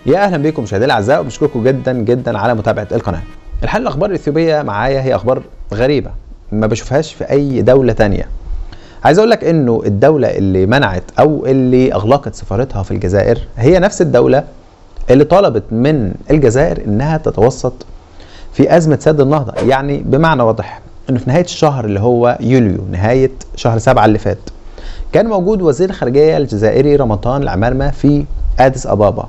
يا اهلا بكم مشاهدينا الاعزاء وبشكركم جدا جدا على متابعه القناه. الحقيقه الاخبار الاثيوبيه معايا هي اخبار غريبه ما بشوفهاش في اي دوله تانية. عايز اقول لك انه الدوله اللي منعت او اللي اغلقت سفارتها في الجزائر هي نفس الدوله اللي طلبت من الجزائر انها تتوسط في ازمه سد النهضه، يعني بمعنى واضح انه في نهايه الشهر اللي هو يوليو نهايه شهر سبعة اللي فات كان موجود وزير الخارجيه الجزائري رمضان العمارمه في اديس ابابا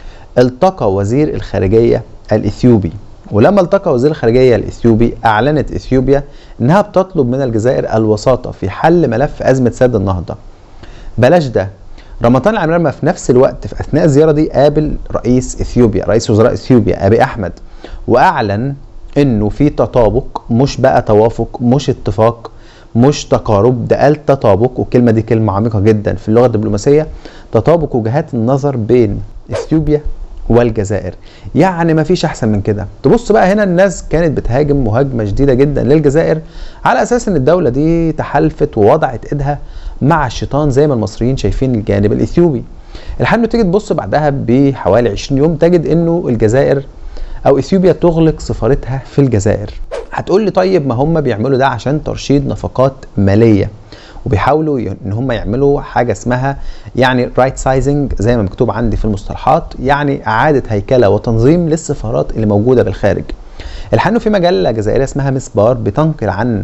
التقى وزير الخارجيه الاثيوبي ولما التقى وزير الخارجيه الاثيوبي اعلنت اثيوبيا انها بتطلب من الجزائر الوساطه في حل ملف ازمه سد النهضه بلاش ده رمضان العمارمه في نفس الوقت في اثناء الزياره دي قابل رئيس اثيوبيا رئيس وزراء اثيوبيا ابي احمد واعلن انه في تطابق مش بقى توافق مش اتفاق مش تقارب ده قال تطابق والكلمه دي كلمه عميقه جدا في اللغه الدبلوماسيه تطابق وجهات النظر بين اثيوبيا والجزائر يعني ما فيش احسن من كده تبص بقى هنا الناس كانت بتهاجم مهاجمه شديده جدا للجزائر على اساس ان الدوله دي تحالفت ووضعت ايدها مع الشيطان زي ما المصريين شايفين الجانب الاثيوبي الحال تيجي تبص بعدها بحوالي 20 يوم تجد انه الجزائر او اثيوبيا تغلق سفارتها في الجزائر هتقول لي طيب ما هم بيعملوا ده عشان ترشيد نفقات ماليه وبيحاولوا ان هم يعملوا حاجه اسمها يعني رايت سايزنج زي ما مكتوب عندي في المصطلحات يعني اعاده هيكله وتنظيم للسفارات اللي موجوده بالخارج الحقيقه في مجله جزائريه اسمها مسبار بتنقل عن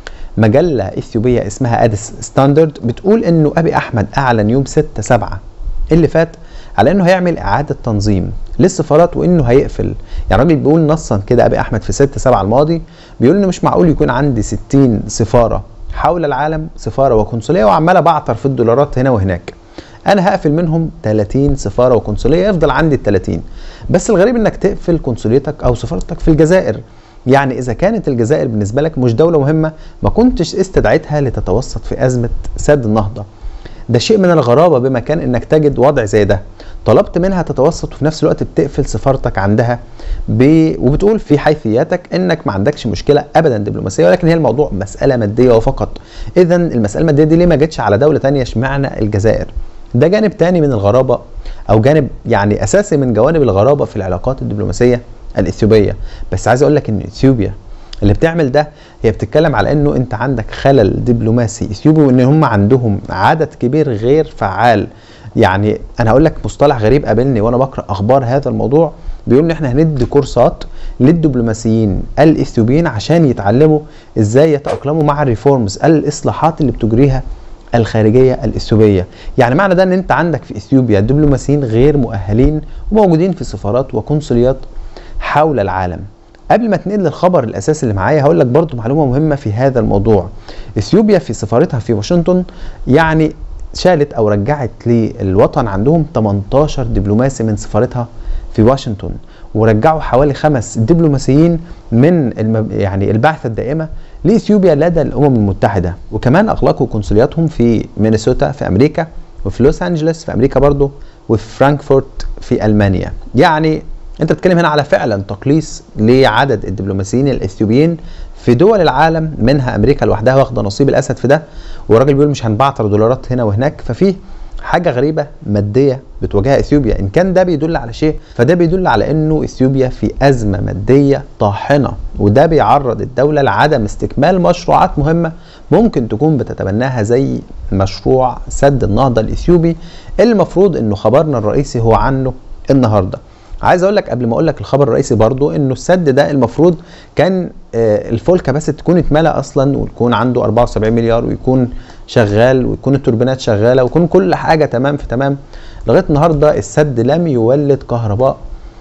مجله اثيوبيه اسمها اديس ستاندرد بتقول انه ابي احمد اعلن يوم 6 7 اللي فات على انه هيعمل اعاده تنظيم للسفارات وانه هيقفل يعني الراجل بيقول نصا كده ابي احمد في 6 7 الماضي بيقول انه مش معقول يكون عندي 60 سفاره حول العالم سفاره وقنصليه وعمال بعطر في الدولارات هنا وهناك انا هقفل منهم 30 سفاره وقنصليه يفضل عندي ال 30 بس الغريب انك تقفل قنصليتك او سفارتك في الجزائر يعني اذا كانت الجزائر بالنسبه لك مش دوله مهمه ما كنتش استدعيتها لتتوسط في ازمه سد النهضه ده شيء من الغرابه بمكان انك تجد وضع زي ده طلبت منها تتوسط وفي نفس الوقت بتقفل سفارتك عندها ب... وبتقول في حيثياتك انك ما عندكش مشكله ابدا دبلوماسيه ولكن هي الموضوع مساله ماديه وفقط اذا المساله الماديه دي ليه ما جتش على دوله ثانيه اشمعنى الجزائر ده جانب تاني من الغرابه او جانب يعني اساسي من جوانب الغرابه في العلاقات الدبلوماسيه الاثيوبيه بس عايز اقول لك ان اثيوبيا اللي بتعمل ده هي بتتكلم على انه انت عندك خلل دبلوماسي اثيوبي وان هم عندهم عدد كبير غير فعال يعني انا هقول لك مصطلح غريب قابلني وانا بقرا اخبار هذا الموضوع بيقول ان احنا هندي كورسات للدبلوماسيين الاثيوبيين عشان يتعلموا ازاي يتاقلموا مع الريفورمز الاصلاحات اللي بتجريها الخارجيه الاثيوبيه يعني معنى ده ان انت عندك في اثيوبيا دبلوماسيين غير مؤهلين وموجودين في سفارات وقنصليات حول العالم قبل ما تنقل للخبر الاساسي اللي معايا هقول لك برضو معلومه مهمه في هذا الموضوع اثيوبيا في سفارتها في واشنطن يعني شالت او رجعت للوطن عندهم 18 دبلوماسي من سفارتها في واشنطن ورجعوا حوالي خمس دبلوماسيين من الم... يعني البعثه الدائمه لاثيوبيا لدى الامم المتحده وكمان اغلقوا قنصلياتهم في مينيسوتا في امريكا وفي لوس انجلوس في امريكا برضو وفي فرانكفورت في المانيا يعني انت بتتكلم هنا على فعلا تقليص لعدد الدبلوماسيين الاثيوبيين في دول العالم منها امريكا لوحدها واخده نصيب الاسد في ده والراجل بيقول مش هنبعتر دولارات هنا وهناك ففي حاجه غريبه ماديه بتواجهها اثيوبيا ان كان ده بيدل على شيء فده بيدل على انه اثيوبيا في ازمه ماديه طاحنه وده بيعرض الدوله لعدم استكمال مشروعات مهمه ممكن تكون بتتبناها زي مشروع سد النهضه الاثيوبي اللي المفروض انه خبرنا الرئيسي هو عنه النهارده عايز اقول لك قبل ما اقول لك الخبر الرئيسي برضو انه السد ده المفروض كان الفول كباسيتي تكون اتملى اصلا ويكون عنده 74 مليار ويكون شغال ويكون التوربينات شغاله ويكون كل حاجه تمام في تمام لغايه النهارده السد لم يولد كهرباء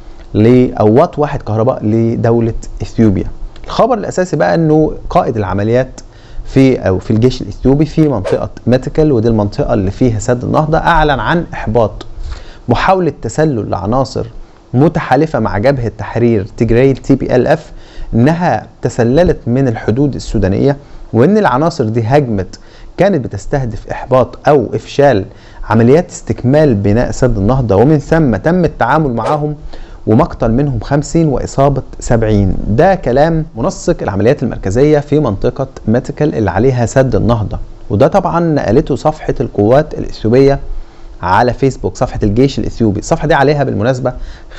ل او وات واحد كهرباء لدوله اثيوبيا الخبر الاساسي بقى انه قائد العمليات في او في الجيش الاثيوبي في منطقه ماتيكال ودي المنطقه اللي فيها سد النهضه اعلن عن احباط محاوله تسلل لعناصر متحالفه مع جبهه تحرير تجري تي بي ال اف انها تسللت من الحدود السودانيه وان العناصر دي هجمت كانت بتستهدف احباط او افشال عمليات استكمال بناء سد النهضه ومن ثم تم التعامل معهم ومقتل منهم 50 وإصابة 70 ده كلام منسق العمليات المركزية في منطقة ماتيكال اللي عليها سد النهضة وده طبعا نقلته صفحة القوات الإثيوبية على فيسبوك صفحه الجيش الاثيوبي الصفحه دي عليها بالمناسبه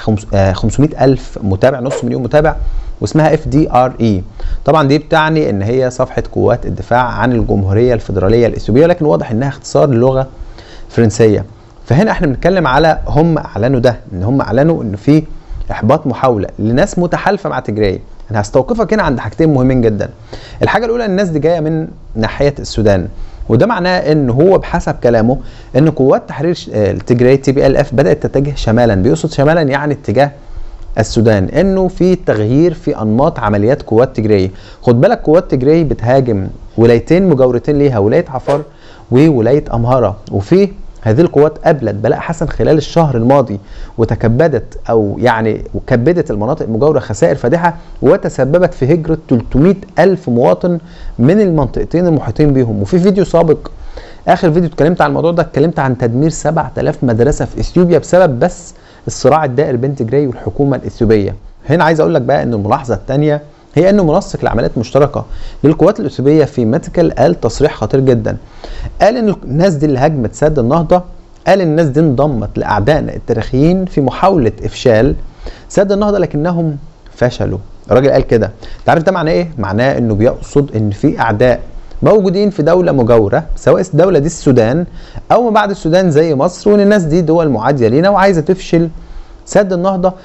500 الف متابع نص مليون متابع واسمها اف دي ار اي طبعا دي بتعني ان هي صفحه قوات الدفاع عن الجمهوريه الفدراليه الاثيوبيه لكن واضح انها اختصار للغه فرنسيه فهنا احنا بنتكلم على هم اعلنوا ده ان هم اعلنوا ان في احباط محاوله لناس متحالفه مع تجراي انا هستوقفك هنا عند حاجتين مهمين جدا الحاجه الاولى الناس دي جايه من ناحيه السودان وده معناه ان هو بحسب كلامه ان قوات تحرير التجراي تي بي ال اف بدات تتجه شمالا بيقصد شمالا يعني اتجاه السودان انه في تغيير في انماط عمليات قوات تجري خد بالك قوات تجري بتهاجم ولايتين مجاورتين ليها ولايه عفار وولايه امهره وفي هذه القوات قابلت بلاء حسن خلال الشهر الماضي وتكبدت او يعني كبدت المناطق المجاوره خسائر فادحه وتسببت في هجره 300 الف مواطن من المنطقتين المحيطين بهم وفي فيديو سابق اخر فيديو اتكلمت عن الموضوع ده اتكلمت عن تدمير 7000 مدرسه في اثيوبيا بسبب بس الصراع الدائر بين تجراي والحكومه الاثيوبيه هنا عايز اقول لك بقى ان الملاحظه الثانيه هي انه منسق لعمليات مشتركه للقوات الاثيوبيه في ماتيكال قال تصريح خطير جدا قال ان الناس دي اللي هاجمت سد النهضه قال ان الناس دي انضمت لاعدائنا التاريخيين في محاوله افشال سد النهضه لكنهم فشلوا الراجل قال كده انت عارف ده معناه ايه معناه انه بيقصد ان في اعداء موجودين في دولة مجاورة سواء الدولة دي السودان أو ما بعد السودان زي مصر وإن الناس دي دول معادية لينا وعايزة تفشل سد النهضة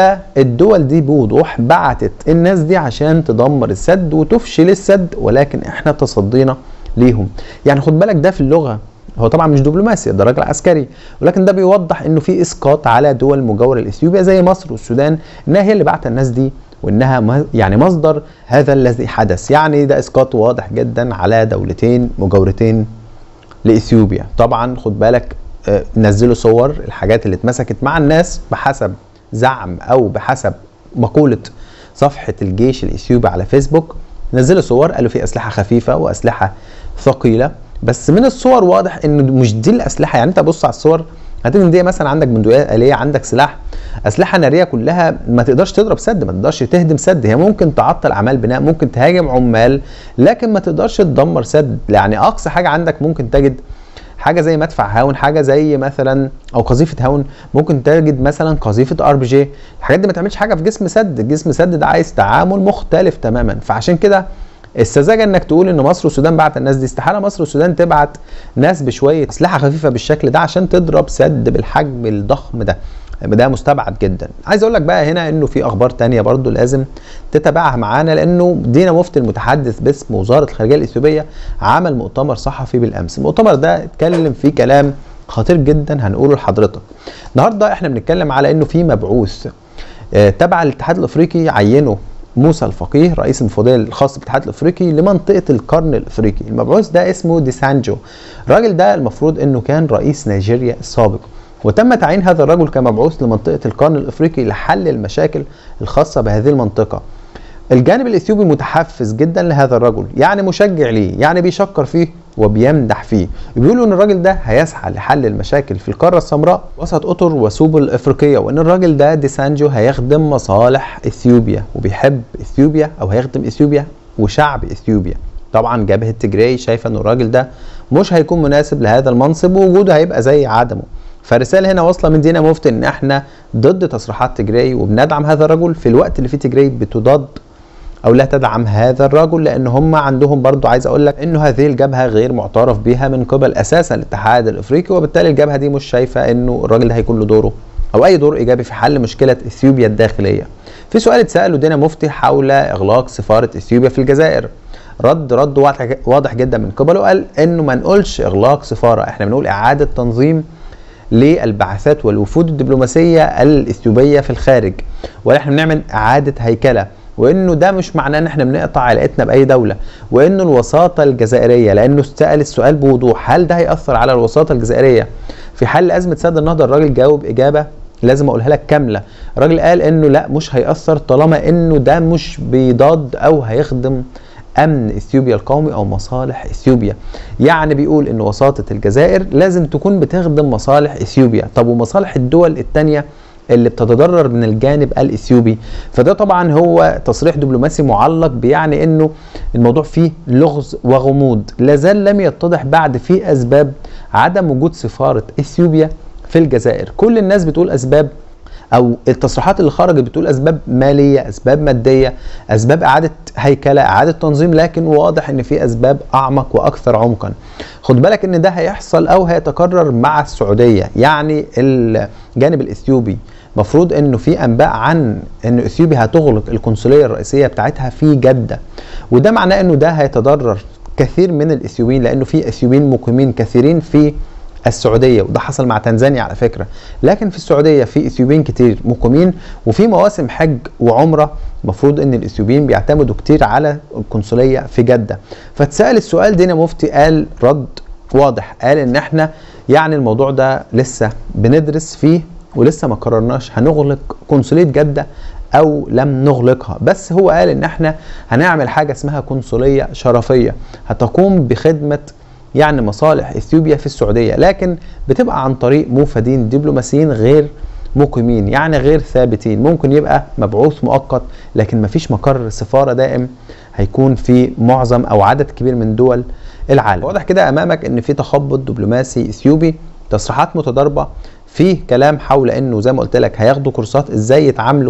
فالدول دي بوضوح بعتت الناس دي عشان تدمر السد وتفشل السد ولكن احنا تصدينا ليهم يعني خد بالك ده في اللغة هو طبعا مش دبلوماسي ده راجل عسكري ولكن ده بيوضح انه في اسقاط على دول مجاوره لاثيوبيا زي مصر والسودان انها هي اللي بعت الناس دي وانها يعني مصدر هذا الذي حدث يعني ده اسقاط واضح جدا على دولتين مجاورتين لاثيوبيا طبعا خد بالك نزلوا صور الحاجات اللي اتمسكت مع الناس بحسب زعم او بحسب مقوله صفحه الجيش الاثيوبي على فيسبوك نزلوا صور قالوا في اسلحه خفيفه واسلحه ثقيله بس من الصور واضح ان مش دي الاسلحه يعني انت بص على الصور هتلاقي ان دي مثلا عندك بندقيات آلية عندك سلاح اسلحه ناريه كلها ما تقدرش تضرب سد ما تقدرش تهدم سد هي ممكن تعطل اعمال بناء ممكن تهاجم عمال لكن ما تقدرش تدمر سد يعني اقصى حاجه عندك ممكن تجد حاجه زي مدفع هاون حاجه زي مثلا او قذيفه هاون ممكن تجد مثلا قذيفه ار بي جي الحاجات دي ما تعملش حاجه في جسم سد جسم سد ده عايز تعامل مختلف تماما فعشان كده السذاجه انك تقول ان مصر والسودان بعت الناس دي استحاله مصر والسودان تبعت ناس بشويه اسلحه خفيفه بالشكل ده عشان تضرب سد بالحجم الضخم ده ده مستبعد جدا عايز اقول لك بقى هنا انه في اخبار تانية برضو لازم تتابعها معانا لانه دينا مفتي المتحدث باسم وزاره الخارجيه الاثيوبيه عمل مؤتمر صحفي بالامس المؤتمر ده اتكلم فيه كلام خطير جدا هنقوله لحضرتك النهارده احنا بنتكلم على انه في مبعوث اه تبع الاتحاد الافريقي عينه موسى الفقيه رئيس المفوضيه الخاص بالاتحاد الافريقي لمنطقه القرن الافريقي المبعوث ده اسمه ديسانجو الراجل ده المفروض انه كان رئيس نيجيريا السابق وتم تعيين هذا الرجل كمبعوث لمنطقه القرن الافريقي لحل المشاكل الخاصه بهذه المنطقه الجانب الاثيوبي متحفز جدا لهذا الرجل يعني مشجع ليه يعني بيشكر فيه وبيمدح فيه بيقولوا ان الراجل ده هيسعى لحل المشاكل في القاره السمراء وسط اطر وسبل الافريقيه وان الراجل ده ديسانجو هيخدم مصالح اثيوبيا وبيحب اثيوبيا او هيخدم اثيوبيا وشعب اثيوبيا طبعا جبهه تجراي شايفه ان الراجل ده مش هيكون مناسب لهذا المنصب ووجوده هيبقى زي عدمه فرسالة هنا واصلة من دينا مفتي ان احنا ضد تصريحات تجراي وبندعم هذا الرجل في الوقت اللي فيه تجراي بتضاد او لا تدعم هذا الرجل لان هم عندهم برضو عايز اقول لك انه هذه الجبهه غير معترف بها من قبل اساسا الاتحاد الافريقي وبالتالي الجبهه دي مش شايفه انه الراجل ده هيكون له دوره او اي دور ايجابي في حل مشكله اثيوبيا الداخليه. في سؤال اتساله دينا مفتي حول اغلاق سفاره اثيوبيا في الجزائر. رد رد واضح جدا من قبله قال انه ما نقولش اغلاق سفاره احنا بنقول اعاده تنظيم للبعثات والوفود الدبلوماسيه الاثيوبيه في الخارج واحنا بنعمل اعاده هيكله وانه ده مش معناه ان احنا بنقطع علاقتنا باي دوله وانه الوساطه الجزائريه لانه سال السؤال بوضوح هل ده هياثر على الوساطه الجزائريه في حل ازمه سد النهضه الراجل جاوب اجابه لازم اقولها لك كامله الراجل قال انه لا مش هياثر طالما انه ده مش بيضاد او هيخدم امن اثيوبيا القومي او مصالح اثيوبيا يعني بيقول ان وساطه الجزائر لازم تكون بتخدم مصالح اثيوبيا طب ومصالح الدول الثانيه اللي بتتضرر من الجانب الاثيوبي فده طبعا هو تصريح دبلوماسي معلق بيعني انه الموضوع فيه لغز وغموض لا زال لم يتضح بعد في اسباب عدم وجود سفاره اثيوبيا في الجزائر كل الناس بتقول اسباب او التصريحات اللي خرجت بتقول اسباب ماليه اسباب ماديه اسباب اعاده هيكله اعاده تنظيم لكن واضح ان في اسباب اعمق واكثر عمقا خد بالك ان ده هيحصل او هيتكرر مع السعوديه يعني الجانب الاثيوبي مفروض انه في انباء عن ان اثيوبيا هتغلق القنصليه الرئيسيه بتاعتها في جده وده معناه انه ده هيتضرر كثير من الاثيوبيين لانه في اثيوبيين مقيمين كثيرين في السعوديه وده حصل مع تنزانيا على فكره لكن في السعوديه في اثيوبيين كتير مقيمين وفي مواسم حج وعمره المفروض ان الاثيوبيين بيعتمدوا كتير على القنصليه في جده فتسال السؤال دينا مفتي قال رد واضح قال ان احنا يعني الموضوع ده لسه بندرس فيه ولسه ما قررناش هنغلق قنصليه جده او لم نغلقها بس هو قال ان احنا هنعمل حاجه اسمها قنصليه شرفيه هتقوم بخدمه يعني مصالح اثيوبيا في السعوديه لكن بتبقى عن طريق موفدين دبلوماسيين غير مقيمين يعني غير ثابتين ممكن يبقى مبعوث مؤقت لكن مفيش مقر سفاره دائم هيكون في معظم او عدد كبير من دول العالم واضح كده امامك ان في تخبط دبلوماسي اثيوبي تصريحات متضاربه في كلام حول انه زي ما قلت لك هياخدوا كورسات ازاي يتعاملوا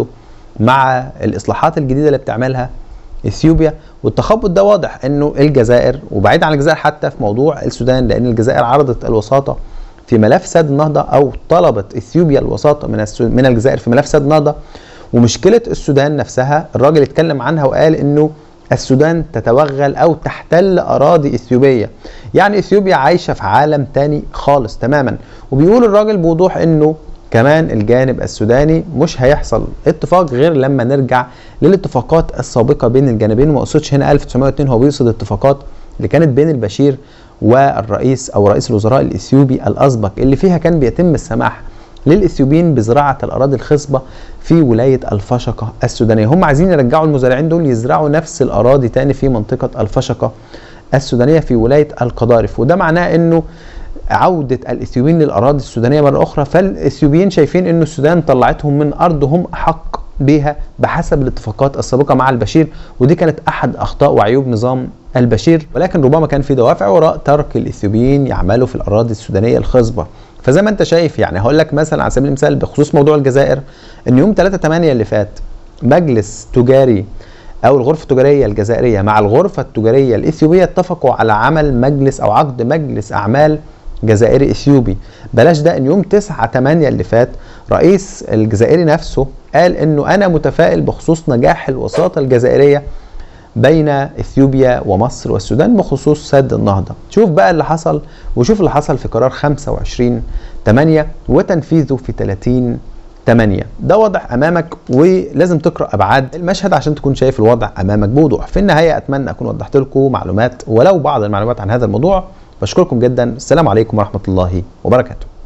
مع الاصلاحات الجديده اللي بتعملها اثيوبيا والتخبط ده واضح انه الجزائر وبعيد عن الجزائر حتى في موضوع السودان لان الجزائر عرضت الوساطه في ملف سد النهضه او طلبت اثيوبيا الوساطه من من الجزائر في ملف سد النهضه ومشكله السودان نفسها الراجل اتكلم عنها وقال انه السودان تتوغل او تحتل اراضي اثيوبيه يعني اثيوبيا عايشه في عالم تاني خالص تماما وبيقول الراجل بوضوح انه كمان الجانب السوداني مش هيحصل اتفاق غير لما نرجع للاتفاقات السابقه بين الجانبين وما اقصدش هنا 1902 هو بيقصد الاتفاقات اللي كانت بين البشير والرئيس او رئيس الوزراء الاثيوبي الاسبق اللي فيها كان بيتم السماح للاثيوبيين بزراعه الاراضي الخصبه في ولايه الفشقه السودانيه هم عايزين يرجعوا المزارعين دول يزرعوا نفس الاراضي تاني في منطقه الفشقه السودانيه في ولايه القضارف وده معناه انه عودة الإثيوبيين للأراضي السودانية مرة أخرى فالإثيوبيين شايفين أن السودان طلعتهم من أرضهم أحق بها بحسب الاتفاقات السابقة مع البشير ودي كانت أحد أخطاء وعيوب نظام البشير ولكن ربما كان في دوافع وراء ترك الإثيوبيين يعملوا في الأراضي السودانية الخصبة فزي ما انت شايف يعني هقول لك مثلا على سبيل المثال بخصوص موضوع الجزائر ان يوم 3 8 اللي فات مجلس تجاري او الغرفه التجاريه الجزائريه مع الغرفه التجاريه الاثيوبيه اتفقوا على عمل مجلس او عقد مجلس اعمال جزائري اثيوبي بلاش ده ان يوم 9 8 اللي فات رئيس الجزائري نفسه قال انه انا متفائل بخصوص نجاح الوساطه الجزائريه بين اثيوبيا ومصر والسودان بخصوص سد النهضه شوف بقى اللي حصل وشوف اللي حصل في قرار 25 8 وتنفيذه في 30 8 ده واضح امامك ولازم تقرا ابعاد المشهد عشان تكون شايف الوضع امامك بوضوح في النهايه اتمنى اكون وضحت لكم معلومات ولو بعض المعلومات عن هذا الموضوع بشكركم جدا السلام عليكم ورحمه الله وبركاته